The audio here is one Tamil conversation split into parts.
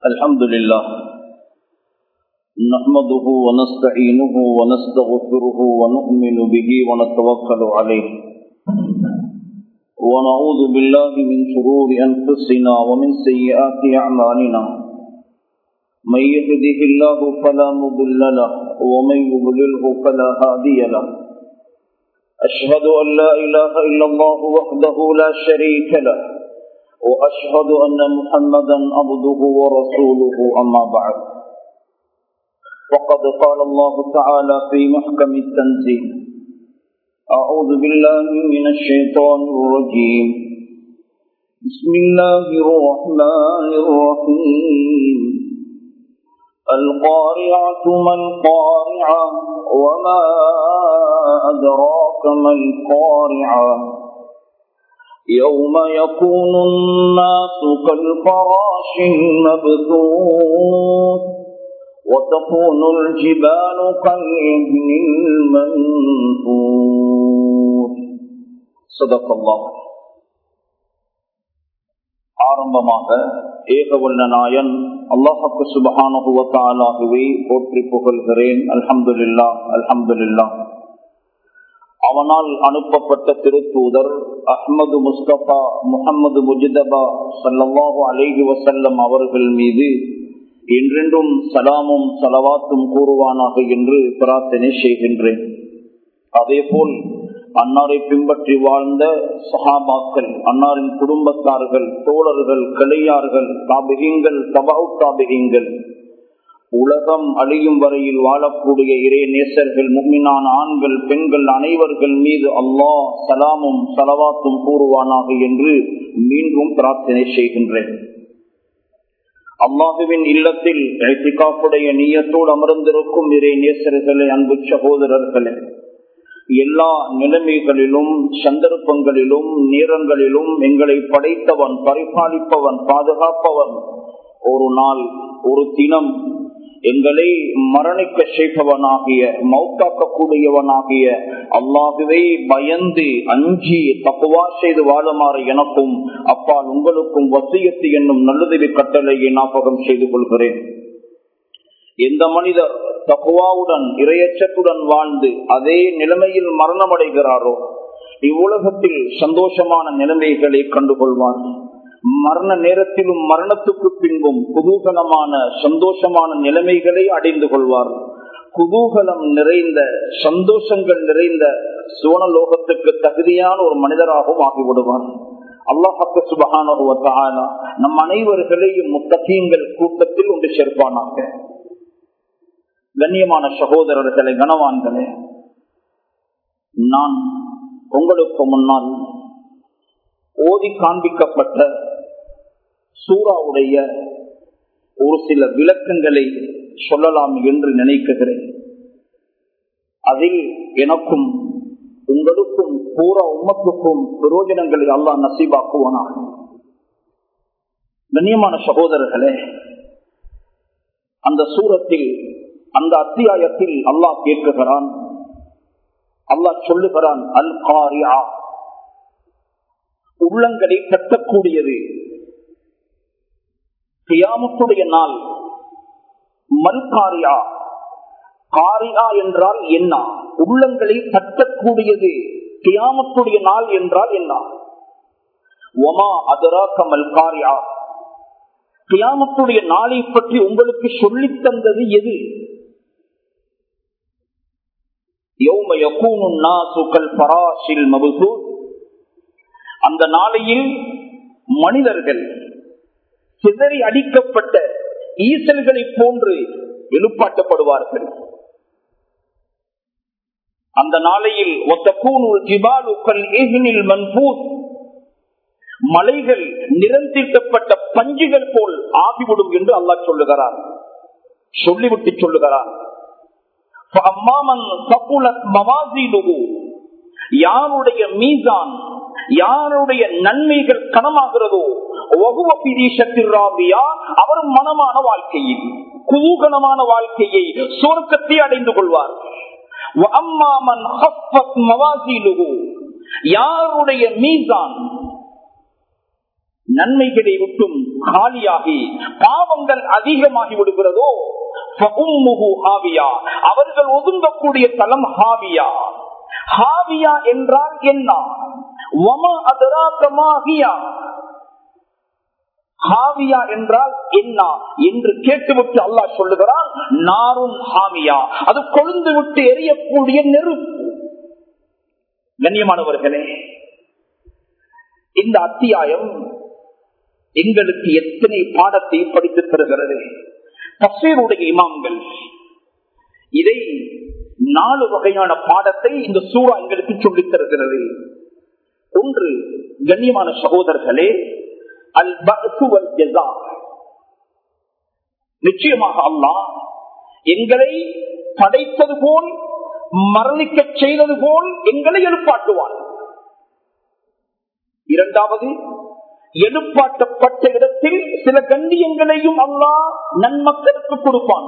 الحمد لله نحمده ونستعينه ونستغفره ونؤمن به ونتوكل عليه ونعوذ بالله من شرور أنفسنا ومن سيئات أعمالنا من يهده الله فلا مضل له ومن يضلله فلا هادي له أشهد أن لا إله إلا الله وحده لا شريك له وأشهد أن محمدا عبده ورسوله أما بعد وقد قال الله تعالى في محكم التنزيل أعوذ بالله من الشيطان الرجيم بسم الله الرحمن الرحيم القارعة ما القارعة وما أدراك ما القارعة يوم يكون الناس كالفراش المبثوث وتكون الجبال كالعهن المنفوث صدق الله ஆரம்பமாக ஏகவல்ல நாயன் அல்லாஹக்கு சுபகானுவத்தாலாகவே போற்றி புகழ்கிறேன் அல்ஹம்துல்லா அல்ஹம்துல்லா அவனால் அனுப்பப்பட்ட திருத்தூதர் அஹ்மது முஸ்தபா முகமது முஜிதபா சல்லாஹு அலேஹி வசல்லம் அவர்கள் மீது என்றென்றும் சலாமும் சலவாத்தும் கூறுவானாக என்று பிரார்த்தனை செய்கின்றேன் அதேபோல் அன்னாரை பின்பற்றி வாழ்ந்த சஹாபாக்கள் அன்னாரின் குடும்பத்தார்கள் தோழர்கள் கிளையார்கள் தாபிகங்கள் தபாவு தாபிகங்கள் உலகம் அழியும் வரையில் வாழக்கூடிய இறை நேசர்கள் மும்மினான ஆண்கள் பெண்கள் அனைவர்கள் மீது அல்லாஹ் சலாமும் சலவாத்தும் கூறுவானாக என்று மீண்டும் பிரார்த்தனை செய்கின்றேன் அல்லாஹுவின் இல்லத்தில் ஐத்திகாப்புடைய நீயத்தோடு அமர்ந்திருக்கும் இறை நேசர்களே அன்பு சகோதரர்களே எல்லா நிலைமைகளிலும் சந்தர்ப்பங்களிலும் நேரங்களிலும் எங்களை படைத்தவன் பரிபாலிப்பவன் பாதுகாப்பவன் ஒரு நாள் ஒரு தினம் எங்களை மரணிக்க செய்பவனாகிய மௌத்தாக்கக்கூடியவனாகிய அல்லாகவே பயந்து அஞ்சி தப்புவா செய்து வாழுமாறு எனக்கும் அப்பால் உங்களுக்கும் வசியத்து என்னும் நல்லுதவி கட்டளையை ஞாபகம் செய்து கொள்கிறேன் எந்த மனிதர் தப்புவாவுடன் இரையச்சத்துடன் வாழ்ந்து அதே நிலைமையில் மரணமடைகிறாரோ இவ்வுலகத்தில் சந்தோஷமான நிலைமைகளை கண்டுகொள்வார் மரண நேரத்திலும் மரணத்துக்கு பின்பும் குதூகலமான சந்தோஷமான நிலைமைகளை அடைந்து கொள்வார் குதூகலம் நிறைந்த சந்தோஷங்கள் நிறைந்த சோனலோகத்துக்கு தகுதியான ஒரு மனிதராகவும் ஆகிவிடுவார் அல்லாஹாக்கு சுபகான நம் அனைவர்களையும் முத்தகீங்கள் கூட்டத்தில் ஒன்று சேர்ப்பானாக கண்ணியமான சகோதரர்களை கனவான்களே நான் உங்களுக்கு முன்னால் ஓதி காண்பிக்கப்பட்ட சூறாவுடைய ஒரு சில விளக்கங்களை சொல்லலாம் என்று நினைக்குகிறேன் அதில் எனக்கும் உங்களுக்கும் பூரா உம்மத்துக்கும் பிரயோஜனங்களை அல்லா நசீபாக்குவானாக கண்ணியமான சகோதரர்களே அந்த சூரத்தில் அந்த அத்தியாயத்தில் அல்லாஹ் கேட்குகிறான் அல்லாஹ் சொல்லுகிறான் அல் காரியா உள்ளங்களை கட்டக்கூடியது கியாமத்துடைய நாள் மல்காரியா காரியா என்றால் என்ன உள்ளங்களை தட்டக்கூடியது கியாமத்துடைய நாள் என்றால் என்ன ஒமா அதரா கமல் காரியா கியாமத்துடைய நாளை பற்றி உங்களுக்கு சொல்லித் தந்தது எது அந்த நாளையில் மனிதர்கள் சிதறி அடிக்கப்பட்ட ஈசல்களை போன்று எழுப்பாட்டப்படுவார்கள் அந்த நாளையில் மலைகள் நிறந்தீட்டப்பட்ட பஞ்சுகள் போல் ஆகிவிடும் என்று அல்லாஹ் சொல்லுகிறார் சொல்லிவிட்டு சொல்லுகிறார் யாருடைய மீசான் யாருடைய நன்மைகள் கனமாகிறதோ அவர் மனமான வாழ்க்கையில் குதூகலமான வாழ்க்கையை சுவர்க்கத்தை அடைந்து கொள்வார் யாருடைய மீசான் நன்மைகளை விட்டும் காலியாகி பாவங்கள் அதிகமாகி விடுகிறதோ அவர்கள் ஒதுங்கக்கூடிய தலம் ஹாவியா ஹாவியா என்றால் என்ன ஹாவியா என்றால் என்ன என்று கேட்டுவிட்டு அல்லாஹ் சொல்லுகிறான் நாரும் ஹாமியா அது கொழுந்து விட்டு எரியக்கூடிய நெருப்பு கண்ணியமானவர்களே இந்த அத்தியாயம் எங்களுக்கு எத்தனை பாடத்தை படித்து தருகிறது தஸ்வீருடைய இமாம்கள் இதை நாலு வகையான பாடத்தை இந்த சூறா எங்களுக்கு சொல்லித் தருகிறது ஒன்று கண்ணியமான சகோதரர்களே அல் பசுவல் ஜெசா நிச்சயமாக அல்லாஹ் எங்களை படைத்தது போல் மரணிக்க செய்தது போல் எங்களை எழுப்பாட்டுவான் இரண்டாவது எழுப்பாட்டப்பட்ட இடத்தில் சில கண்ணியங்களையும் அல்லாஹ் நன்மக்களுக்கு கொடுப்பான்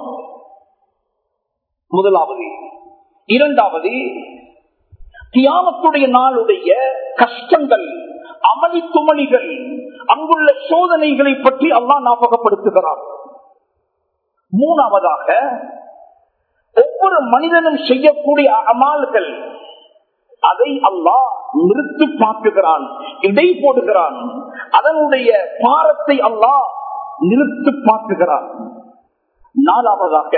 முதலாவது இரண்டாவது தியானத்துடைய நாளுடைய கஷ்டங்கள் அமளி துமளிகள் அங்குள்ள சோதனைகளை பற்றி அல்லா ஞாபகப்படுத்துகிறார் மூணாவதாக ஒவ்வொரு மனிதனும் செய்யக்கூடிய அமால்கள் அதை அல்லாஹ் நிறுத்து பார்க்குகிறான் இடை போடுகிறான் அதனுடைய பாரத்தை அல்லாஹ் நிறுத்து பார்க்குகிறான் நாலாவதாக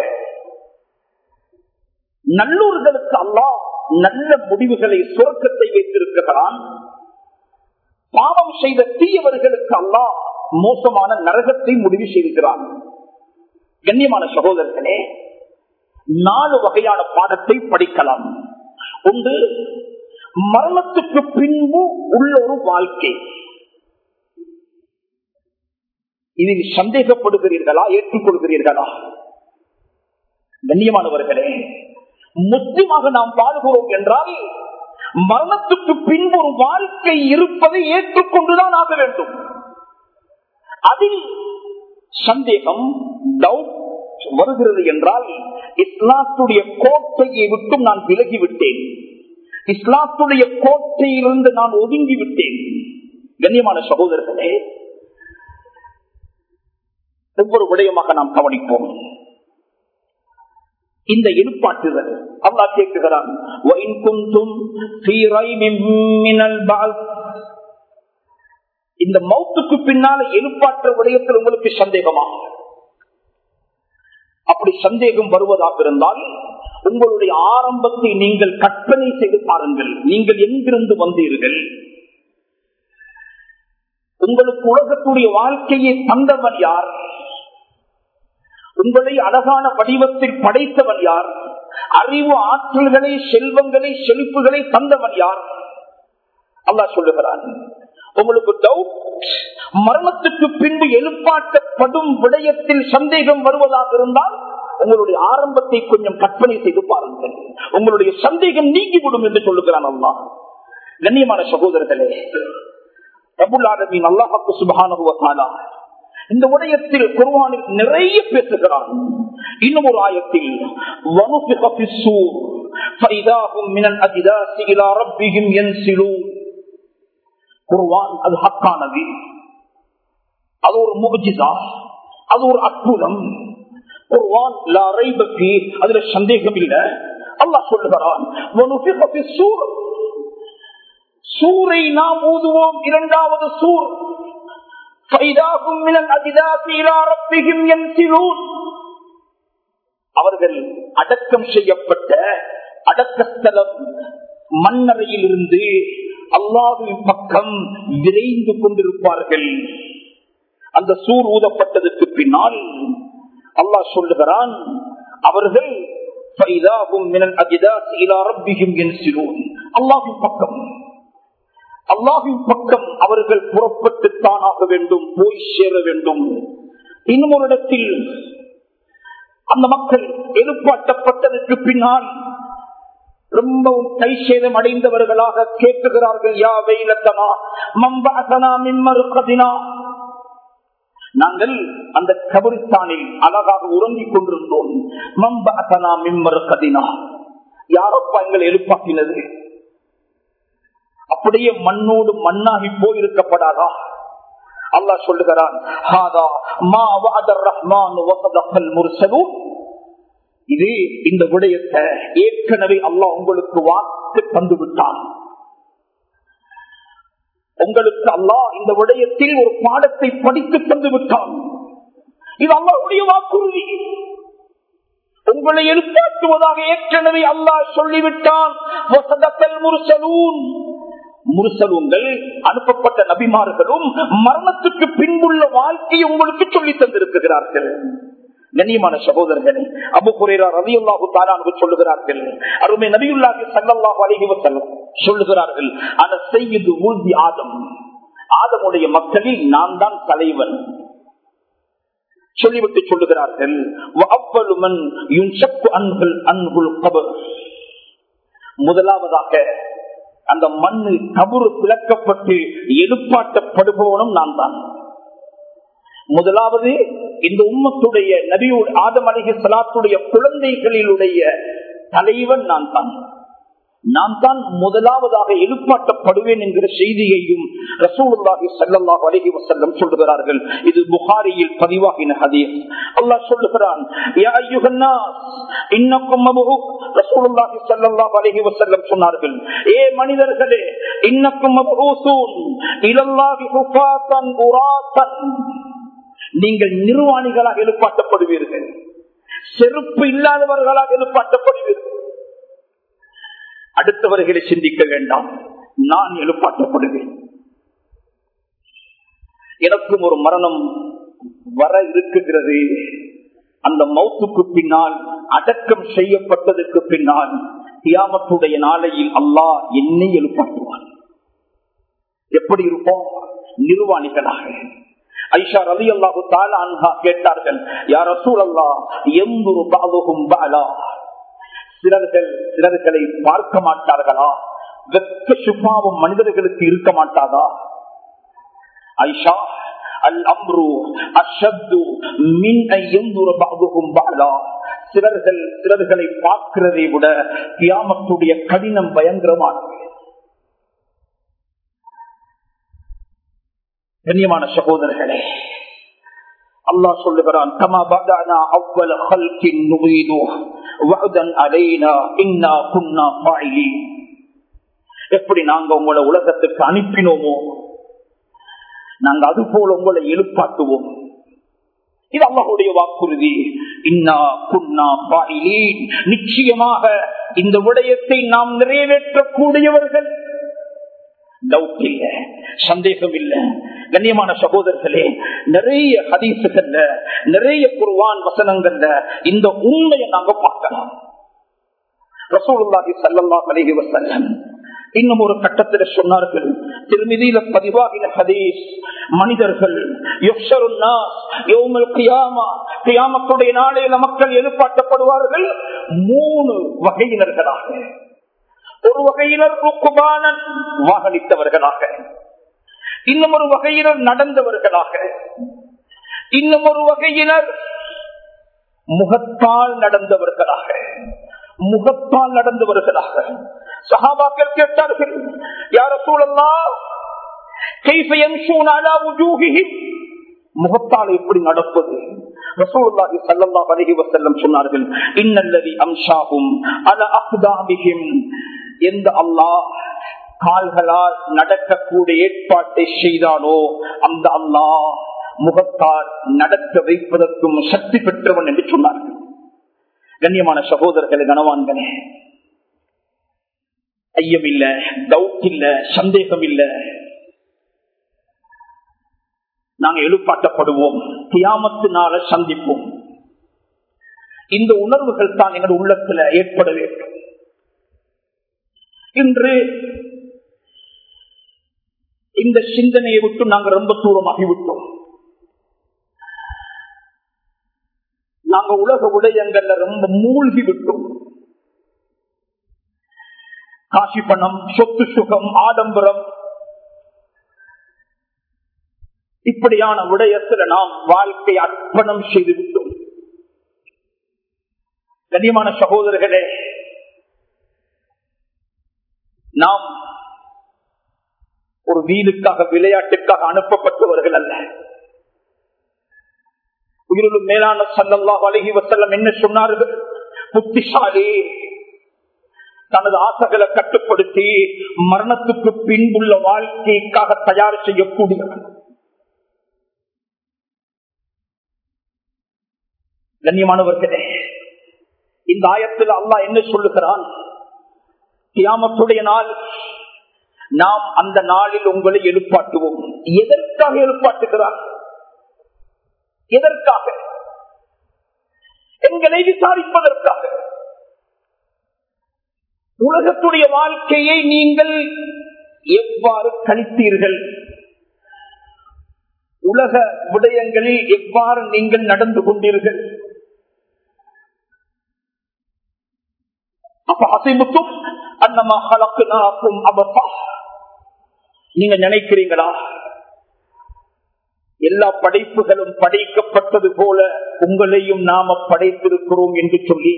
நல்லூர்களுக்கு அல்லாஹ் நல்ல முடிவுகளை சுரக்கத்தை வைத்திருக்கிறான் பாவம் செய்த தீயவர்களுக்கு அல்லாஹ் மோசமான நரகத்தை முடிவு செய்திருக்கிறான் கண்ணியமான சகோதரர்களே நாலு வகையான பாடத்தை படிக்கலாம் ஒன்று மரணத்துக்கு பின்பு உள்ள ஒரு வாழ்க்கை இதில் சந்தேகப்படுகிறீர்களா ஏற்றுக்கொள்கிறீர்களா கண்ணியமானவர்களே முக்கியமாக நாம் வாழ்கிறோம் என்றால் மரணத்துக்கு பின்பு ஒரு வாழ்க்கை இருப்பதை ஏற்றுக்கொண்டுதான் ஆக வேண்டும் அதில் சந்தேகம் டவுட் வருகிறது என்றால் இஸ்லாத்துடைய கோட்டையை விட்டும் நான் விலகிவிட்டேன் இஸ்லாத்துடைய கோட்டையிலிருந்து நான் ஒதுங்கி விட்டேன் கண்ணியமான சகோதரர்களே ஒவ்வொரு விடயமாக நாம் கவனிப்போம் இந்த எழுப்பாட்டுதல் அல்லா கேட்கிறான் இந்த மௌத்துக்கு பின்னால எழுப்பாற்ற விடயத்தில் உங்களுக்கு சந்தேகமா அப்படி சந்தேகம் வருவதாக இருந்தால் உங்களுடைய ஆரம்பத்தை நீங்கள் கற்பனை செய்து பாருங்கள் நீங்கள் எங்கிருந்து வந்தீர்கள் உங்களுக்கு உலகத்துடைய வாழ்க்கையை தந்தவன் யார் உங்களை அழகான வடிவத்தில் படைத்தவன் யார் அறிவு ஆற்றல்களை செல்வங்களை செழிப்புகளை தந்தவன் யார் அல்லா சொல்லுகிறான் உங்களுக்கு டவுட் மரணத்துக்கு பின்பு எழுப்பாட்டப்படும் விடயத்தில் சந்தேகம் வருவதாக இருந்தால் உங்களுடைய ஆரம்பத்தை கொஞ்சம் கற்பனை செய்து பாருங்கள் உங்களுடைய சந்தேகம் நீங்கிவிடும் என்று சொல்லுகிறான் அல்லா கண்ணியமான சகோதரர்களே பிரபுல்லாதமின் அல்லாஹாக்கு சுபகானுவத்தாலா இந்த உடையத்தில் குர்வானில் நிறைய பேசுகிறான் இன்னும் ஒரு ஆயத்தில் குர்வான் அது ஹக்கானது அது ஒரு முகஜிதா அது ஒரு அற்புதம் குர்வான் அதுல சந்தேகம் இல்லை அல்லாஹ் சொல்லுகிறான் சூரை நாம் ஊதுவோம் இரண்டாவது சூர் அவர்கள் அடக்கம் செய்யப்பட்ட அடக்கஸ்தலம் மண்ணறையில் இருந்து அல்லாவின் பக்கம் விரைந்து கொண்டிருப்பார்கள் அந்த சூர் ஊதப்பட்டதற்கு பின்னால் அல்லாஹ் சொல்லுகிறான் அவர்கள் அல்லாவின் பக்கம் அல்லாஹின் பக்கம் அவர்கள் புறப்பட்டு தானாக வேண்டும் போய் சேர வேண்டும் இன்னும் ஒரு இடத்தில் அந்த மக்கள் எழுப்பாட்டப்பட்டதற்கு பின்னால் ரொம்பவும் கை சேதம் அடைந்தவர்களாக கேட்குகிறார்கள் யா வெயிலத்தனா மம்பனா மிம்மருக்கதினா நாங்கள் அந்த கபரிஸ்தானில் அழகாக உறங்கிக் கொண்டிருந்தோம் மம்பனா மிம்மருக்கதினா யாரப்பா எங்கள் எழுப்பாக்கினது அப்படியே மண்ணோடு மண்ணாகி போயிருக்கப்படாதா அல்லாஹ் சொல்லுகிறான் ஹாதா மா வஅத ரஹ்மான் வஸதகல் முர்சலூன் இது இந்த விடயத்தை ஏற்கனவே அல்லாஹ் உங்களுக்கு வாக்கு தந்து விட்டான் உங்களுக்கு அல்லாஹ் இந்த விடயத்தில் ஒரு பாடத்தை படித்து தந்து விட்டான் இது அல்லாஹ்வுடைய வாக்குறுதி உங்களை எழுப்பாட்டுவதாக ஏற்கனவே அல்லாஹ் சொல்லிவிட்டான் வஸதகல் முர்சலூன் முருசலூங்கள் அனுப்பப்பட்ட நபிமார்களும் மரணத்துக்கு பின்புள்ள வாழ்க்கையை உங்களுக்கு சொல்லி தந்திருக்கிறார்கள் கண்ணியமான சகோதரர்களே அபு குரேரா ரவியுல்லாஹு தாலானு சொல்லுகிறார்கள் அருமை நபியுல்லாஹி சல்லல்லாஹு அலைஹி வஸல்லம் சொல்லுகிறார்கள் அந்த செய்யுது ஊழ்தி ஆதம் ஆதமுடைய மக்களில் நான் தான் தலைவன் சொல்லிவிட்டு சொல்லுகிறார்கள் وَأَوَّلُ مَنْ يُنْشَقُّ عَنْهُ الْأَنْهُ الْقَبْرُ முதலாவதாக அந்த மண்ணு கபுரு பிளக்கப்பட்டு எழுப்பாட்டப்படுபவனும் நான் தான் முதலாவது இந்த உம்மத்துடைய நபியுடைய ஆதம் அலிக சலாத்துடைய குழந்தைகளிலுடைய தலைவன் நான் தான் நான் தான் முதலாவதாக எழுப்பாட்டப்படுவேன் என்கிற செய்தியையும் ரசூலுல்லாஹி ஸல்லல்லாஹு அலைஹி வஸல்லம் சொல்லுகிறார்கள் இது புகாரியில் பதிவாகின ஹதீஸ் அல்லாஹ் சொல்லுகிறான் யா அய்யுஹன் நாஸ் இன்னக்கும் மபூத் ரசூலுல்லாஹி ஸல்லல்லாஹு அலைஹி வஸல்லம் சொன்னார்கள் ஏ மனிதர்களே இன்னக்கும் மபூசூன் இலல்லாஹி ஹுஃபாத்தன் உராத்தன் நீங்கள் நிர்வாணிகளாக எழுப்பாட்டப்படுவீர்கள் செருப்பு இல்லாதவர்களாக எழுப்பாட்டப்படுவீர்கள் அடுத்தவர்களை சிந்திக்க வேண்டாம் நான் எழுப்பாட்டப்படுவேன் எனக்கும் ஒரு மரணம் வர இருக்குகிறது அந்த மௌத்துக்கு பின்னால் அடக்கம் செய்யப்பட்டதுக்கு பின்னால் தியாமத்துடைய நாளையில் அல்லாஹ் என்னை எழுப்பாட்டுவான் எப்படி இருப்போம் நிர்வாணிகளாக ஐஷா ரவி அல்லாஹு தாலா கேட்டார்கள் யார் ரசூல் அல்லா எம்புரு பாலுகும் பாலா சிலர்கள் சிலர்களை பார்க்க மாட்டார்களா வெக்க சுபாவம் மனிதர்களுக்கு இருக்க மாட்டாதா ஐஷா அல் அம்ரு அஷத்து மின் ஐயந்துர பாகுகும் பாலா சிலர்கள் சிலர்களை பார்க்கிறதை விட கியாமத்துடைய கடினம் பயங்கரமானது கண்ணியமான சகோதரர்களே அல்லாஹ் சொல்லுகிறான் கமா பதானா அவ்வள ஹல்கின் நுவீது வஅதன் அலைனா இன்னா குன்னா ஃபாயிலீன் எப்படி நாங்க உங்களை உலகத்துக்கு அனுப்பினோமோ நாங்க அது போல உங்களை எழுப்பாட்டுவோம் இது அல்லாஹுடைய வாக்குறுதி இன்னா குன்னா ஃபாயிலீன் நிச்சயமாக இந்த விடயத்தை நாம் நிறைவேற்றக்கூடியவர்கள் டவுட் இல்ல சந்தேகம் இல்ல கண்ணியமான சகோதரர்களே நிறைய ஹதீசுகள்ல நிறைய குர்வான் வசனங்கள்ல இந்த உண்மையை நாங்க பார்க்கலாம் ரசூலுல்லாஹி ஸல்லல்லாஹு அலைஹி வஸல்லம் இன்னும் ஒரு கட்டத்தில் சொன்னார்கள் திருமிதியில பதிவாகின ஹதீஸ் மனிதர்கள் கியாமத்துடைய நாளையில மக்கள் எழுப்பாட்டப்படுவார்கள் மூணு வகையினர்களாக ஒரு வகையினர் ருக்குபானன் வாகனித்தவர்களாக இன்னும் ஒரு வகையினர் நடந்தவர்களாக இன்னும் ஒரு வகையினர் முகத்தால் நடந்தவர்களாக முகத்தால் நடந்தவர்களாக சகாபாக்கள் கேட்டார்கள் யார சூழல்லா முகத்தால் எப்படி நடப்பது ரசூலுல்லாஹி ஸல்லல்லாஹு அலைஹி வஸல்லம் சொன்னார்கள் இன்னல்லதி அம்ஷாஹும் அல அஹ்தாபிஹிம் எந்த அல்லாஹ் கால்களால் நடக்கக்கூடிய ஏற்பாட்டை செய்தானோ அந்த அல்லாஹ் முகத்தால் நடக்க வைப்பதற்கும் சக்தி பெற்றவன் என்று சொன்னார்கள் கண்ணியமான சகோதரர்களே கனவான்களே ஐயம் இல்ல டவுட் இல்ல சந்தேகம் இல்ல நாங்க எழுப்பாட்டப்படுவோம் தியாமத்தினால சந்திப்போம் இந்த உணர்வுகள் தான் எங்கள் உள்ளத்துல ஏற்பட வேண்டும் இன்று இந்த சிந்தனையை விட்டு நாங்கள் ரொம்ப தூரமாகிவிட்டோம் நாங்க உலக உடையங்கள்ல ரொம்ப மூழ்கி விட்டோம் காசி பணம் சொத்து சுகம் ஆடம்பரம் இப்படியான விடயத்துல நாம் வாழ்க்கை அர்ப்பணம் செய்து விட்டோம் கண்ணியமான சகோதரர்களே நாம் ஒரு வீடுக்காக விளையாட்டுக்காக அனுப்பப்பட்டவர்கள் அல்ல உயிரிலும் மேலான சல்லல்லாஹு அலைஹி வஸல்லம் என்ன சொன்னார்கள் புத்திசாலி தனது ஆசைகளை கட்டுப்படுத்தி மரணத்துக்கு பின்புள்ள வாழ்க்கைக்காக தயார் செய்யக்கூடியவன் கண்ணியமானவர்களே இந்த ஆயத்தில் அல்லாஹ் என்ன சொல்லுகிறான் கியாமத்துடைய நாள் நாம் அந்த நாளில் உங்களை எழுப்பாட்டுவோம் எதற்காக எழுப்பாட்டுகிறார் எதற்காக எங்களை விசாரிப்பதற்காக உலகத்துடைய வாழ்க்கையை நீங்கள் எவ்வாறு கழித்தீர்கள் உலக விடயங்களில் எவ்வாறு நீங்கள் நடந்து கொண்டீர்கள் அப்ப அசைமுத்தும் அன்னமா கலக்குனாக்கும் அபப்பா நீங்க நினைக்கிறீங்களா எல்லா படைப்புகளும் படைக்கப்பட்டது போல உங்களையும் நாம படைத்திருக்கிறோம் என்று சொல்லி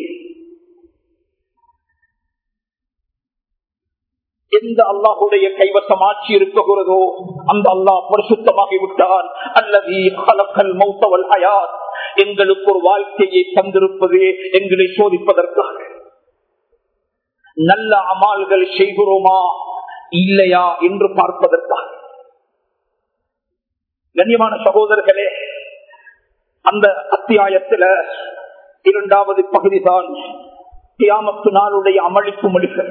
எந்த அல்லாஹுடைய கைவசம் ஆட்சி இருக்குகிறதோ அந்த அல்லாஹ் பரிசுத்தமாகி விட்டான் அல்லது கலக்கல் மௌத்தவல் ஹயாத் எங்களுக்கு ஒரு வாழ்க்கையை தந்திருப்பது எங்களை சோதிப்பதற்காக நல்ல அமால்கள் செய்கிறோமா இல்லையா என்று பார்ப்பதற்காக கண்ணியமான சகோதரர்களே அந்த அத்தியாயத்தில இரண்டாவது பகுதிதான் கியாமத்து நாளுடைய அமளிப்பு மொழிகள்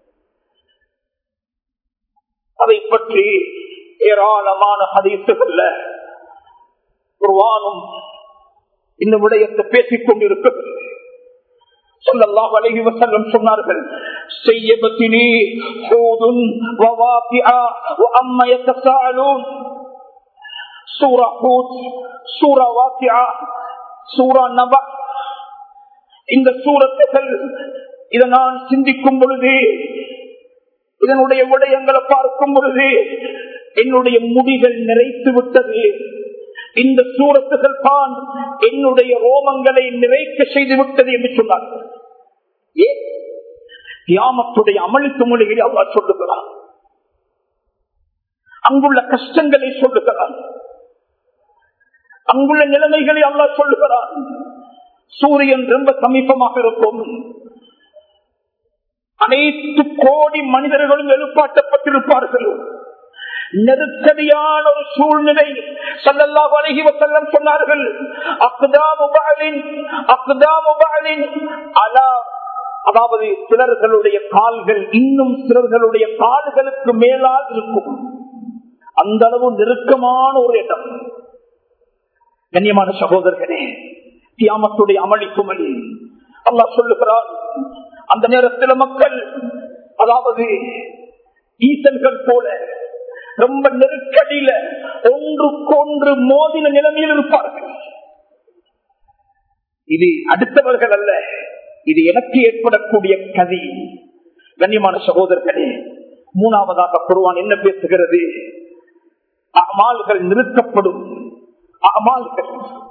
அதை பற்றி ஏராளமான ஹதீசுகள்ல குர்வானும் இந்த விடயத்தை பேசிக் கொண்டிருக்கிறது சொல்லல்லாஹு அலைஹி வஸல்லம் சொன்னார்கள் செய்யபத்தினி ஹூதுன் வவாகிஆ வஅம்மா யத்தஸாலூன் சூரா ஹூத் சூரா வாக்கியா சூரா நபா இந்த சூரத்துகள் இதை நான் சிந்திக்கும் பொழுது இதனுடைய விடயங்களை பார்க்கும் பொழுது என்னுடைய முடிகள் நிறைத்து விட்டது இந்த சூரத்துகள் தான் என்னுடைய ரோமங்களை நிறைக்க செய்து விட்டது என்று சொன்னார் ஏன் கியாமத்துடைய அமளித்து மொழிகளை அவ்வா சொல்லுகிறார் அங்குள்ள கஷ்டங்களை சொல்லுகிறார் அங்குள்ள நிலைமைகளை அல்லா சொல்லுகிறார் சூரியன் ரொம்ப சமீபமாக இருக்கும் அனைத்து கோடி மனிதர்களும் எழுப்பாட்டப்பட்டிருப்பார்கள் நெருக்கடியான ஒரு சூழ்நிலை சல்லல்லா வழங்கி வசல்லம் சொன்னார்கள் அக்தாமுபாலின் அக்தாமுபாலின் அலா அதாவது சிலர்களுடைய கால்கள் இன்னும் சிலர்களுடைய கால்களுக்கு மேலால் இருக்கும் அந்த அளவு நெருக்கமான ஒரு இடம் கண்ணியமான சகோதரர்களே தியாமத்துடைய அமளிக்கும் அழி அல்லா சொல்லுகிறார் அந்த நேரத்தில் மக்கள் அதாவது ஈசல்கள் போல ரொம்ப நெருக்கடியில ஒன்றுக்கொன்று மோதின நிலைமையில் இருப்பார்கள் இது அடுத்தவர்கள் அல்ல இது எனக்கு ஏற்படக்கூடிய கதி கண்ணியமான சகோதரர்களே மூணாவதாக குருவான் என்ன பேசுகிறது அமால்கள் நிறுத்தப்படும் அமால்கள்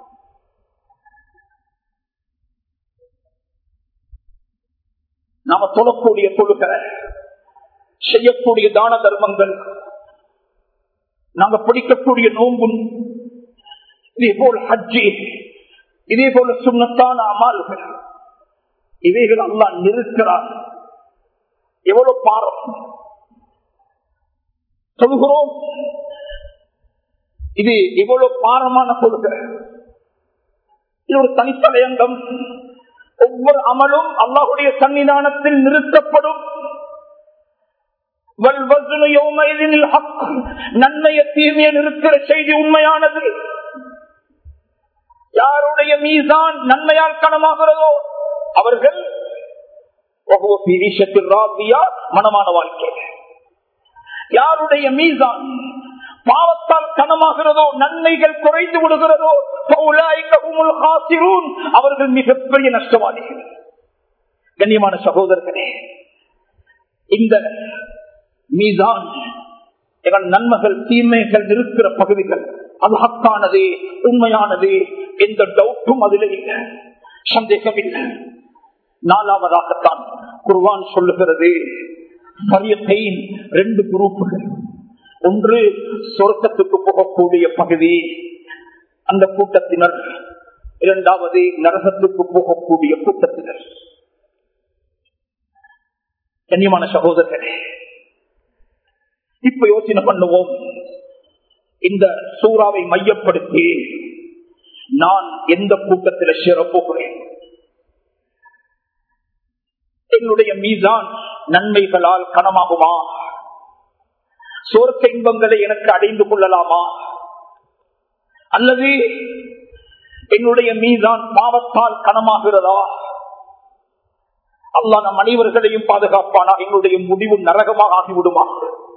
நாம தொழக்கூடிய தொழுக செய்யக்கூடிய தான தர்மங்கள் நாங்க பிடிக்கக்கூடிய நோன்பு இதே போல் ஹஜ்ஜி இதே போல சுண்ணத்தான அமால்கள் இவைகள் அல்லா நிறுக்கிறார் எவ்வளவு பாரம் சொல்கிறோம் இது இவ்வளவு பாரமான கொள்கை இது ஒரு தனித்தலையங்கம் ஒவ்வொரு அமலும் அல்லாஹுடைய சன்னிதானத்தில் நிறுத்தப்படும் நன்மைய தீமையை நிறுக்கிற செய்தி உண்மையானது யாருடைய மீதான் நன்மையால் கனமாகிறதோ அவர்கள் மனமான வாழ்க்கை யாருடைய மீதான் பாவத்தால் கனமாகிறதோ நன்மைகள் குறைந்து விடுகிறதோ அவர்கள் மிகப்பெரிய நஷ்டவாதிகள் கண்ணியமான சகோதரர்களே இந்த மீதான் எங்கள் நன்மைகள் தீமைகள் இருக்கிற பகுதிகள் அது ஹக்கானது உண்மையானது எந்த டவுட்டும் அதில் இல்லை சந்தேகம் இல்லை நாலாவதாகத்தான் குர்வான் சொல்லுகிறது ரெண்டு குரூப்புகள் ஒன்று சொர்க்கத்துக்கு போகக்கூடிய பகுதி அந்த கூட்டத்தினர் இரண்டாவது நரகத்துக்கு போகக்கூடிய கூட்டத்தினர் கண்ணியமான சகோதரர்களே இப்ப யோசனை பண்ணுவோம் இந்த சூறாவை மையப்படுத்தி நான் எந்த கூட்டத்தில் சேரப்போகிறேன் என்னுடைய மீதான் நன்மைகளால் கனமாகுமா சோர்க்க இன்பங்களை எனக்கு அடைந்து கொள்ளலாமா அல்லது என்னுடைய மீதான் பாவத்தால் கனமாகிறதா அல்லா நம் அனைவர்களையும் பாதுகாப்பானா என்னுடைய முடிவு நரகமாக ஆகிவிடுமா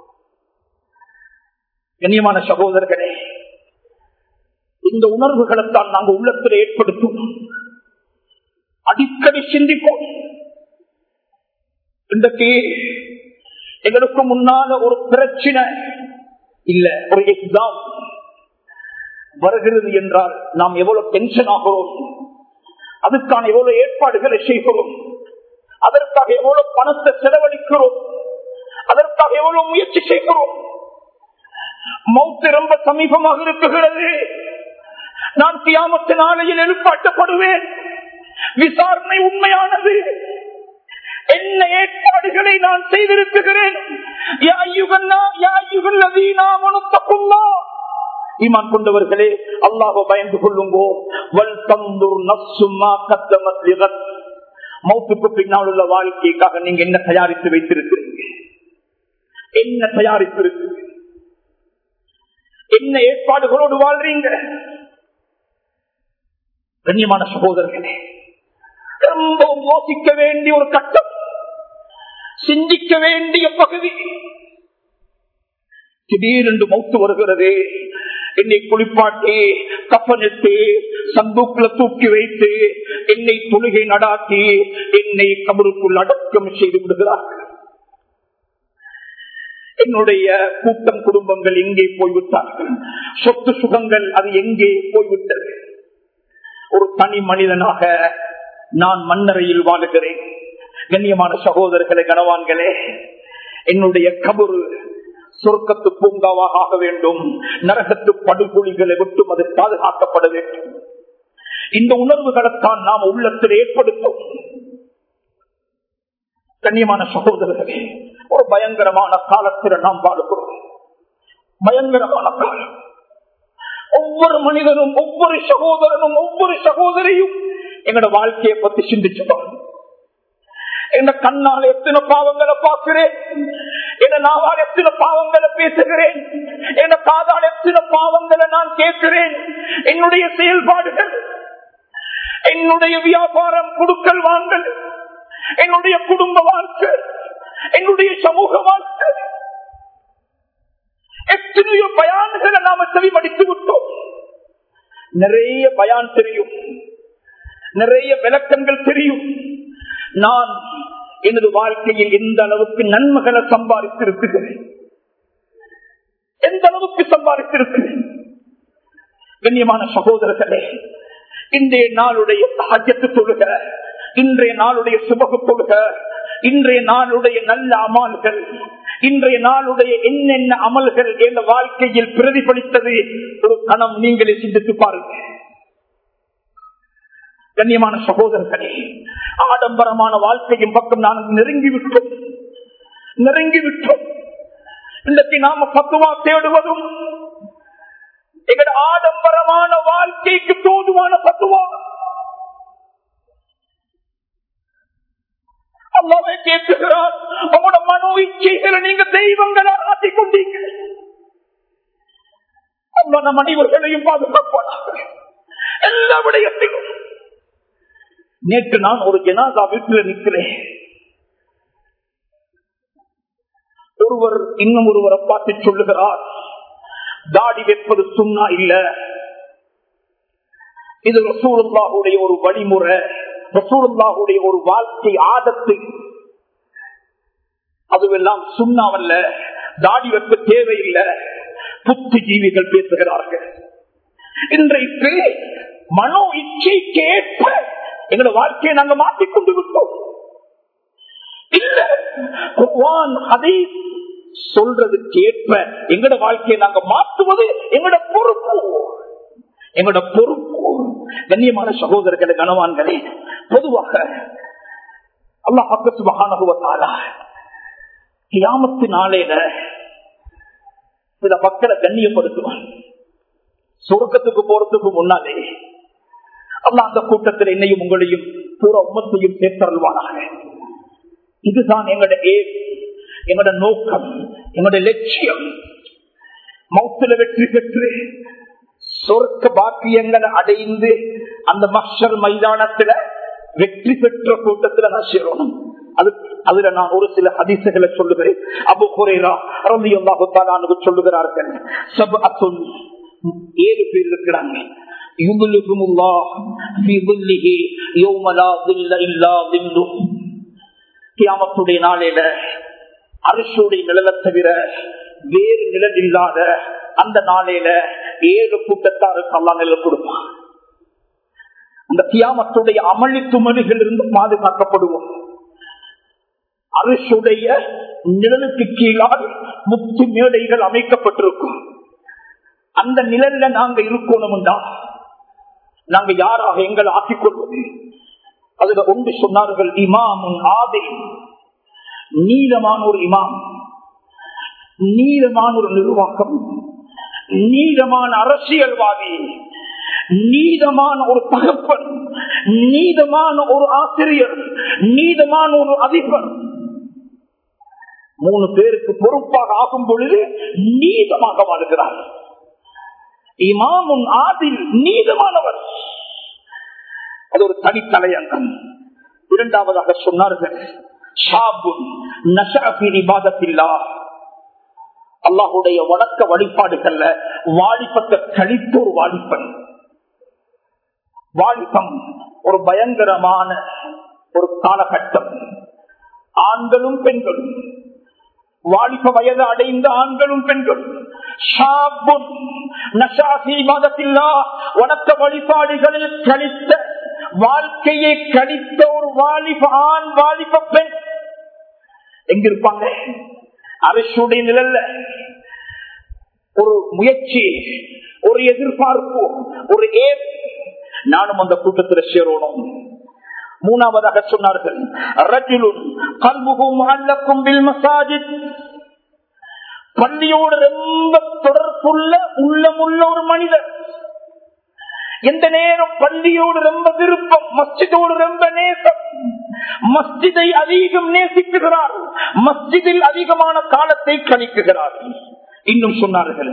கண்ணியமான சகோதரர்களே இந்த உணர்வுகளைத்தான் நாங்கள் உள்ளத்தில் ஏற்படுத்தும் அடிக்கடி சிந்திப்போம் இன்றைக்கு எங்களுக்கு முன்னால ஒரு பிரச்சனை இல்ல ஒரு எக்ஸாம் வருகிறது என்றால் நாம் எவ்வளவு டென்ஷன் ஆகிறோம் அதுக்கான எவ்வளவு ஏற்பாடுகளை செய்கிறோம் அதற்காக எவ்வளவு பணத்தை செலவழிக்கிறோம் அதற்காக எவ்வளவு முயற்சி செய்கிறோம் மௌத்து ரொம்ப சமீபமாக இருக்குகிறது நான் கியாமத்து நாளையில் எழுப்பாட்டப்படுவேன் விசாரணை உண்மையானது என்ன ஏற்பாடுகளை நான் செய்திருக்கிறேன் ஈமான் கொண்டவர்களே அல்லாஹோ பயந்து கொள்ளுங்கோ வல் தந்தூர் நப்சுமா கத்தமத் மௌத்துக்கு பின்னால் உள்ள வாழ்க்கைக்காக நீங்க என்ன தயாரித்து வைத்திருக்கிறீங்க என்ன தயாரித்து என்ன ஏற்பாடுகளோடு வாழ்றீங்க கண்ணியமான சகோதரர்களே ரொம்பவும் யோசிக்க வேண்டிய ஒரு கட்டம் சிந்திக்க வேண்டிய பகுதி திடீரென்று மௌத்து வருகிறது என்னை குளிப்பாட்டி கப்பனிட்டு சந்தூக்குல தூக்கி வைத்து என்னை தொழுகை நடாத்தி என்னை கபருக்குள் அடக்கம் செய்து விடுகிறார்கள் என்னுடைய கூட்டம் குடும்பங்கள் எங்கே போய்விட்டார்கள் சொத்து சுகங்கள் அது எங்கே போய்விட்டது ஒரு தனி மனிதனாக நான் மண்ணறையில் வாழுகிறேன் கண்ணியமான சகோதரர்களே கனவான்களே என்னுடைய கபரு சொர்க்கத்து பூங்காவாக ஆக வேண்டும் நரகத்து படுகொலிகளை விட்டும் அது பாதுகாக்கப்பட வேண்டும் இந்த உணர்வுகளைத்தான் நாம் உள்ளத்தில் ஏற்படுத்தும் கண்ணியமான சகோதரர்களே ஒரு பயங்கரமான காலத்தில் நாம் வாழுகிறோம் பயங்கரமான காலம் ஒவ்வொரு மனிதனும் ஒவ்வொரு சகோதரனும் ஒவ்வொரு சகோதரியும் எங்களோட வாழ்க்கையை பத்தி சிந்திச்சுப்பாங்க என்ன கண்ணால் எத்தனை பாவங்களை பார்க்கிறேன் என்ன நாவால் எத்தனை பாவங்களை பேசுகிறேன் என்ன காதால் எத்தனை பாவங்களை நான் கேட்கிறேன் என்னுடைய செயல்பாடுகள் என்னுடைய வியாபாரம் குடுக்கல் வாங்கல் என்னுடைய குடும்ப வாழ்க்கை என்னுடைய சமூக வாழ்க்கை எத்தனையோ பயான்களை நாம செவிமடித்து விட்டோம் நிறைய பயான் தெரியும் நிறைய விளக்கங்கள் தெரியும் நான் எனது வாழ்க்கையில் எந்த அளவுக்கு நன்மைகளை சம்பாதித்திருக்கிறேன் எந்த அளவுக்கு சம்பாதித்திருக்கிறேன் கண்ணியமான சகோதரர்களே இன்றைய நாளுடைய சாஜத்து தொழுக இன்றைய நாளுடைய சுபகு தொழுக இன்றைய நாளுடைய நல்ல அமல்கள் இன்றைய நாளுடைய என்னென்ன அமல்கள் என்ற வாழ்க்கையில் பிரதிபலித்தது ஒரு கணம் நீங்களே சிந்தித்து பாருங்கள் கண்ணியமான சகோதரர்களே ஆடம்பரமான வாழ்க்கையின் பக்கம் நான் நெருங்கி விட்டோம் நெருங்கி விட்டோம் இன்றைக்கு நாம பத்துவா தேடுவதும் எங்கள் ஆடம்பரமான வாழ்க்கைக்கு தோதுவான பத்துவா அல்லாவே கேட்கிறார் உங்களோட மனோ இச்சைகளை நீங்க தெய்வங்களை ஆட்டிக் கொண்டீங்க அல்லா நம் அனைவர்களையும் பாதுகாப்பானாக எல்லா விடயத்திலும் நேற்று நான் ஒரு ஜனாதா வீட்டில் நிற்கிறேன் ஒருவர் இன்னும் ஒருவரை பார்த்து சொல்லுகிறார் தாடி வைப்பது சுண்ணா இல்ல இது ரசூலுல்லாஹுடைய ஒரு வழிமுறை ரசூலுல்லாஹுடைய ஒரு வாழ்க்கை ஆதத்து அதுவெல்லாம் சுண்ணாவல்ல தாடி வைக்க தேவையில்லை புத்திஜீவிகள் பேசுகிறார்கள் இன்றைக்கு மனோ இச்சைக்கு ஏற்ப எங்களோட வாழ்க்கையை நாங்க மாற்றிக்கொண்டு விட்டோம் இல்ல குர்ஆன் ஹதீஸ் சொல்றதுக்கு ஏற்ப எங்கட வாழ்க்கையை நாங்க மாற்றுவது எங்கட பொறுப்பு எங்களோட பொறுப்பு கண்ணியமான சகோதரர்களே கனவான்களே பொதுவாக அல்லாஹ் மகானகுவத்தாலா கியாமத்து நாளையில சில மக்களை கண்ணியப்படுத்துவான் சொர்க்கத்துக்கு போறதுக்கு முன்னாலே அல்ல அந்த கூட்டத்தில் என்னையும் உங்களையும் பூர உமத்தையும் சேர்த்தருள்வானாக இதுதான் எங்களோட ஏம் எங்களோட நோக்கம் எங்களோட லட்சியம் மௌத்துல வெற்றி பெற்று சொர்க்க பாக்கியங்களை அடைந்து அந்த மஷர் மைதானத்துல வெற்றி பெற்ற கூட்டத்துல நான் சேரணும் அது அதுல நான் ஒரு சில அதிசயங்களை சொல்லுகிறேன் அபு குரேரா ரவி அல்லாஹு சொல்லுகிறார்கள் சப் அத்துன் ஏழு பேர் இருக்கிறாங்க يظلكم الله في ظله يوم لا ظل إلا ظله கியாமத்துடைய நாளில அரசுடைய நிழலை தவிர வேறு நிழல் இல்லாத அந்த நாளையில ஏழு கூட்டத்தாருக்கு அல்லா நிழல் கொடுப்பான் அந்த கியாமத்துடைய அமளி துமணிகள் இருந்து பாதுகாக்கப்படுவோம் அரசுடைய நிழலுக்கு கீழால் முக்தி மேடைகள் அமைக்கப்பட்டிருக்கும் அந்த நிழல்ல நாங்க இருக்கணும்டா நாங்க யாராக எங்களை ஆக்கிக் கொள்வது அதுல ஒன்று சொன்னார்கள் இமாமுன் ஆதில் நீளமான ஒரு இமாம் நீளமான ஒரு நிர்வாகம் நீளமான அரசியல்வாதி நீதமான ஒரு தகப்பன் நீதமான ஒரு ஆசிரியர் நீதமான ஒரு அதிபர் மூணு பேருக்கு பொறுப்பாக ஆகும் பொழுது நீதமாக வாழ்கிறார் இமாமுன் ஆதில் நீதமானவர் அது ஒரு தனித்தலையங்கம் இரண்டாவதாக சொன்னார்கள் அல்லாஹுடைய வணக்க வழிபாடுகள்ல வாலிபத்தை கழித்த ஒரு வாலிபன் வாலிபம் ஒரு பயங்கரமான ஒரு காலகட்டம் ஆண்களும் பெண்களும் வாலிப வயது அடைந்த ஆண்களும் பெண்களும் வணக்க வழிபாடுகளில் கழித்த வாழ்க்கையை கழித்த ஒரு வாலிப ஆண் வாலிப பெண் எங்க இருப்பாங்க அரசுடைய நிழல்ல ஒரு முயற்சி ஒரு எதிர்பார்ப்பு ஒரு ஏப் நானும் அந்த கூட்டத்தில் சேரணும் மூணாவதாக சொன்னார்கள் ரஜிலுன் கல்புகும் அல்லக்கும் பில் மசாஜித் பள்ளியோடு ரொம்ப தொடர்புள்ள உள்ளமுள்ள ஒரு மனிதர் எந்த நேரம் பள்ளியோடு ரொம்ப விருப்பம் மஸ்ஜிதோடு ரொம்ப நேசம் மஸ்ஜிதை அதிகம் நேசிக்குகிறார் மஸ்ஜிதில் அதிகமான காலத்தை கழிக்குகிறார் இன்னும் சொன்னார்கள்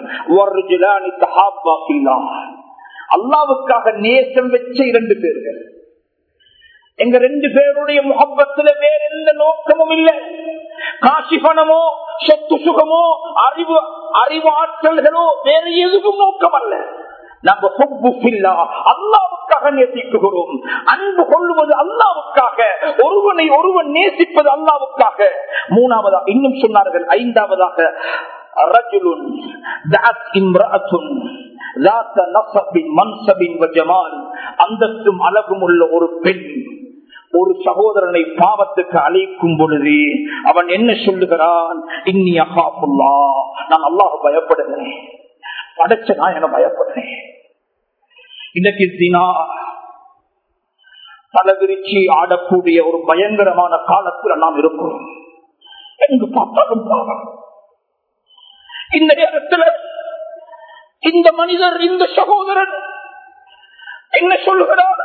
அல்லாவுக்காக நேசம் வச்ச இரண்டு பேர்கள் எங்க ரெண்டு பேருடைய முகப்பத்துல வேற எந்த நோக்கமும் இல்லை காசி பணமோ சொத்து சுகமோ அறிவு அறிவு ஆற்றல்களோ வேற எதுவும் நோக்கம் அல்ல நாங்க அல்லாவுக்காக நேசிக்குகிறோம் அன்பு கொள்ளுவது அல்லாவுக்காக ஒருவனை ஒருவன் நேசிப்பது அல்லாவுக்காக மூணாவதாக இன்னும் சொன்னார்கள் ஐந்தாவதாக ரஜுலுன் அந்தஸ்தும் அழகும் உள்ள ஒரு பெண் ஒரு சகோதரனை பாவத்துக்கு அழைக்கும் பொழுது அவன் என்ன சொல்லுகிறான் இன்னி அகாப்புல்லா நான் அல்லாஹ் பயப்படுகிறேன் படைச்ச நான் என பயப்படுறேன் இன்னைக்கு தினா தலைவிரிச்சி ஆடக்கூடிய ஒரு பயங்கரமான காலத்துல நாம் இருக்கிறோம் எங்கு பார்த்தாலும் பாவம் இந்த நேரத்தில் இந்த மனிதர் இந்த சகோதரன் என்ன சொல்லுகிறார்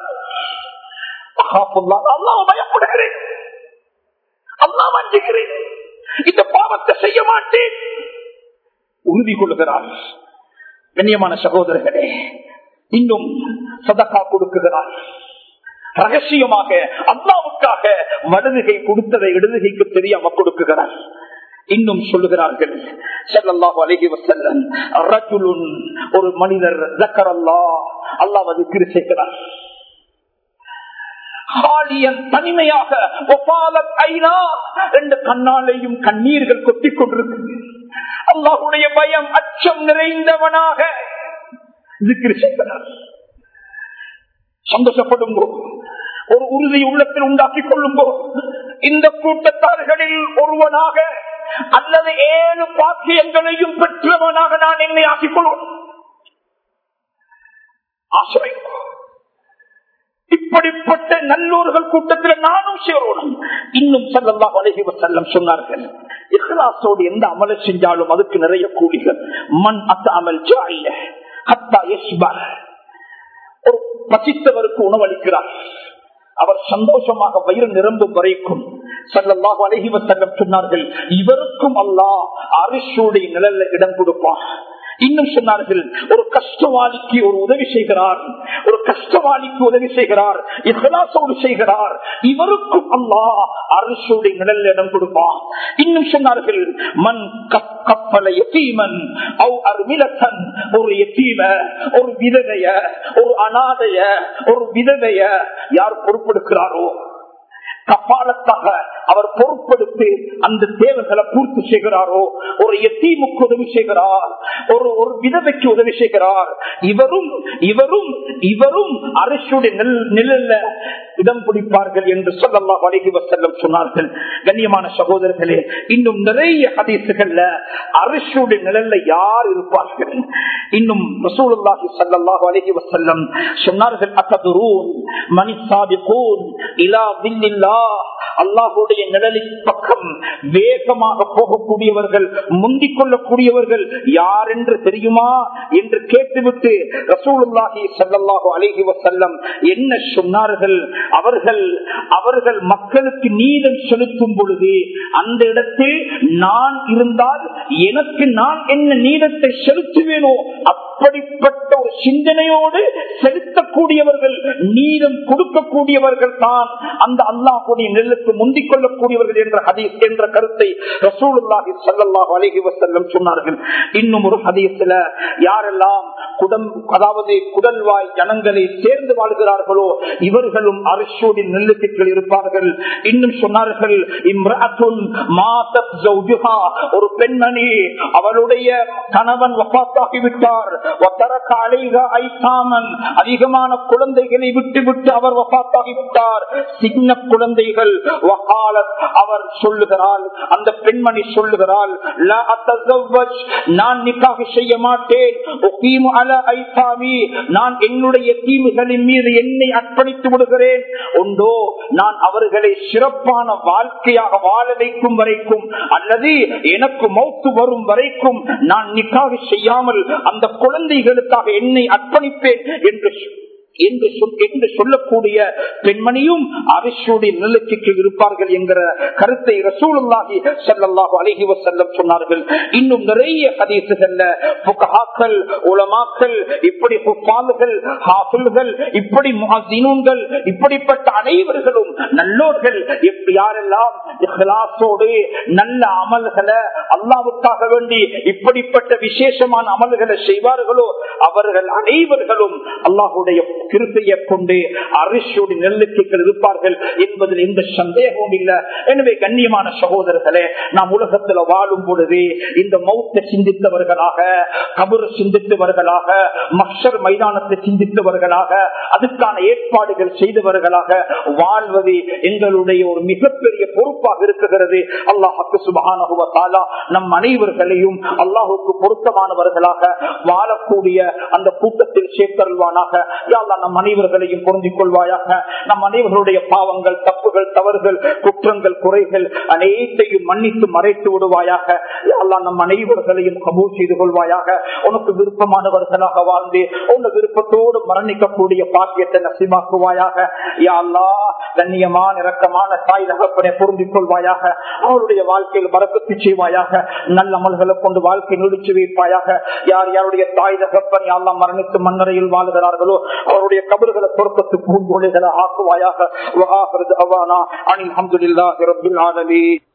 அல்லாஹ் பயப்படுகிறேன் அல்லாஹ் வஞ்சுகிறேன் இந்த பாவத்தை செய்ய மாட்டேன் உறுதி கொள்ளுகிறார் கண்ணியமான சகோதரர்களே இன்னும் சதக்கா கொடுக்குகிறார் ரகசியமாக அல்லாவுக்காக வலதுகை கொடுத்ததை இடதுகைக்கு தெரியாம கொடுக்குகிறார் இன்னும் சொல்லுகிறார்கள் ஸல்லல்லாஹு அலைஹி வஸல்லம் ரஜுலுன் ஒரு மனிதர் ذكرல்லா அல்லாஹ் ذكر செய்கிறார் ஹாலியன் தனிமையாக ஒபாலத் ஐனா ரெண்டு கண்ணாலையும் கண்ணீர்கள் கொட்டிக் கொண்டிருக்கு அல்லாஹுடைய பயம் அச்சம் நிறைந்தவனாக ذكر செய்கிறார் சந்தோஷப்படுங்கோ ஒரு உறுதி உள்ளத்தில் உண்டாக்கிக் கொள்ளுங்கோ இந்த கூட்டத்தார்களில் ஒருவனாக அல்லது ஏழு பாக்கியங்களையும் பெற்றவனாக நான் என்னை ஆக்கிக்கொள்வோம் ஆசிரியம் இப்படிப்பட்ட நல்லோர்கள் கூட்டத்தில் நானும் சேரணும் இன்னும் செல்லல்லா வலகி செல்லம் சொன்னார்கள் இஹ்லாசோடு எந்த அமலை செஞ்சாலும் அதுக்கு நிறைய கூலிகள் மண் அத்த அமல் ஜாய ஹத்தா யஸ்பர் ஒரு பசித்தவருக்கு உணவளிக்கிறார் அவர் சந்தோஷமாக வயிறு நிரம்பும் வரைக்கும் சல்லல்லாஹு அலஹி வசல்லம் சொன்னார்கள் இவருக்கும் அல்லாஹ் அரிசுடைய நிழல்ல இடம் கொடுப்பான் இன்னும் சொன்னார்கள் ஒரு கஷ்டவாளிக்கு ஒரு உதவி செய்கிறார் ஒரு கஷ்டவாளிக்கு உதவி செய்கிறார் இஹலாசோடு செய்கிறார் இவருக்கும் அல்லாஹ் அரசுடைய நிழல் இடம் கொடுப்பான் இன்னும் சொன்னார்கள் மண் கப்பல எத்தீமன் அவ் அருமிலத்தன் ஒரு எத்தீம ஒரு விதவைய ஒரு அனாதைய ஒரு விதவைய யார் பொறுப்பெடுக்கிறாரோ கப்பாலத்தாக அவர் பொறுப்படுத்தி அந்த தேவைகளை பூர்த்தி செய்கிறாரோ ஒரு எத்தீமுக்கு உதவி செய்கிறார் ஒரு ஒரு விதவைக்கு உதவி செய்கிறார் இவரும் இவரும் இவரும் அரசுடைய நிழல்ல இடம் பிடிப்பார்கள் என்று சொல்லலாம் வழங்கி செல்லம் சொன்னார்கள் கண்ணியமான சகோதரர்களே இன்னும் நிறைய ஹதீசுகள்ல அரசுடைய நிழல்ல யார் இருப்பார்கள் இன்னும் ரசூலுல்லாஹி ஸல்லல்லாஹு அலைஹி வஸல்லம் சொன்னார்கள் அத்ததுரூன் மணி சாபிகூன் இலா பில்லில்லாஹ் அல்லாஹுடைய நிழலின் பக்கம் வேகமாக போகக்கூடியவர்கள் முந்திக் கொள்ளக்கூடியவர்கள் யார் என்று தெரியுமா என்று கேட்டுவிட்டு ரசூலுல்லாஹி ஸல்லல்லாஹு அலைஹி வஸல்லம் என்ன சொன்னார்கள் அவர்கள் அவர்கள் மக்களுக்கு நீதம் செலுத்தும் பொழுது அந்த இடத்தில் நான் இருந்தால் எனக்கு நான் என்ன நீதத்தை செலுத்துவேனோ அப்படிப்பட்ட ஒரு சிந்தனையோடு செலுத்தக்கூடியவர்கள் நீதம் கொடுக்கக்கூடியவர்கள் தான் அந்த அல்லாஹுடைய நெல்லுக்கு முந்திக் கொள்ளக்கூடியவர்கள் என்ற ஹதீஸ் என்ற கருத்தை ரசூலுல்லாஹி ஸல்லல்லாஹு அலைஹி வஸல்லம் சொன்னார்கள் இன்னும் ஒரு ஹதீஸ்ல யாரெல்லாம் குடம் அதாவது குடல்வாய் ஜனங்களை சேர்ந்து வாழ்கிறார்களோ இவர்களும் அரசோடி நெல்லுக்குள் இருப்பார்கள் இன்னும் சொன்னார்கள் இம்ரஅத்துன் மாதத் ஜௌஜுஹா ஒரு பெண்மணி அவளுடைய கணவன் வஃபாத்தாகிவிட்டார் வதரக அலைஹா ஐதாமன் அதிகமான குழந்தைகளை விட்டு விட்டு அவர் வஃபாத்தாகிவிட்டார் சின்ன குழந்தைகள் வகாலத் அவர் சொல்லுகிறாள் அந்த பெண்மணி சொல்லுகிறாள் லா அத்தஸவ்வஜ் நான் நிக்காஹ் செய்ய மாட்டேன் உகீமு அலா ஐதாமி நான் என்னுடைய தீவுகளின் மீது என்னை அர்ப்பணித்து விடுகிறேன் உண்டோ நான் அவர்களை சிறப்பான வாழ்க்கையாக வாழ வைக்கும் வரைக்கும் அல்லது எனக்கு மௌத்து வரும் வரைக்கும் நான் நிக்காக செய்யாமல் அந்த குழந்தைகளுக்காக என்னை அர்ப்பணிப்பேன் என்று என்று என்று சொல்லக்கூடிய பெண்மணியும் அரசுடைய நிலச்சிக்கு இருப்பார்கள் என்கிற கருத்தை ரசூலுல்லாஹி ஸல்லல்லாஹு அலைஹி வஸல்லம் சொன்னார்கள் இன்னும் நிறைய ஹதீஸுகள்ல ஃபுகஹாக்கள் உலமாக்கள் இப்படி ஹுஃபால்கள் ஹாஃபில்கள் இப்படி முஅஸ்ஸினூன்கள் இப்படிப்பட்ட அனைவர்களும் நல்லோர்கள் எப்படி யாரெல்லாம் இஹ்லாஸோடு நல்ல அமல்களை அல்லாஹ்வுக்காக வேண்டி இப்படிப்பட்ட விசேஷமான அமல்களை செய்வார்களோ அவர்கள் அனைவர்களும் அல்லாஹ்வுடைய கிருப்பையை கொண்டு அரிசியோடு நெல்லுக்கைகள் இருப்பார்கள் என்பதில் எந்த சந்தேகமும் இல்லை எனவே கண்ணியமான சகோதரர்களே நாம் உலகத்தில் வாழும் பொழுது இந்த மௌத்த சிந்தித்தவர்களாக கபுர் சிந்தித்தவர்களாக மஷர் மைதானத்தை சிந்தித்தவர்களாக அதுக்கான ஏற்பாடுகள் செய்தவர்களாக வாழ்வது எங்களுடைய ஒரு மிகப்பெரிய பொறுப்பாக இருக்குகிறது அல்லாஹுக்கு சுபகான நம் அனைவர்களையும் அல்லாஹுக்கு பொருத்தமானவர்களாக வாழக்கூடிய அந்த கூட்டத்தில் சேர்த்தருள்வானாக நம் அனைவர்களையும் பொருந்திக் கொள்வாயாக நம் அனைவர்களுடைய பாவங்கள் தப்புகள் தவறுகள் குற்றங்கள் குறைகள் அனைத்தையும் மன்னித்து மறைத்து விடுவாயாக அல்லா நம் அனைவர்களையும் கபூல் செய்து கொள்வாயாக உனக்கு விருப்பமானவர்களாக வாழ்ந்து உன் விருப்பத்தோடு மரணிக்கக்கூடிய பாக்கியத்தை நசிமாக்குவாயாக யாழ்லா கண்ணியமான இறக்கமான தாய் தகப்பனை பொருந்திக் கொள்வாயாக அவருடைய வாழ்க்கையில் வரக்கத்து செய்வாயாக நல்ல அமல்களை கொண்டு வாழ்க்கை நொடிச்சு வைப்பாயாக யார் யாருடைய தாய் தகப்பன் யாரெல்லாம் மரணித்து மண்ணறையில் வாழ்கிறார்களோ அவருடைய கபறுகளை சொர்க்கத்து பூங்கொழிகளை ஆக்குவாயாக அனில் அஹமதுல்லாஹி ரபில் ஆலமீன்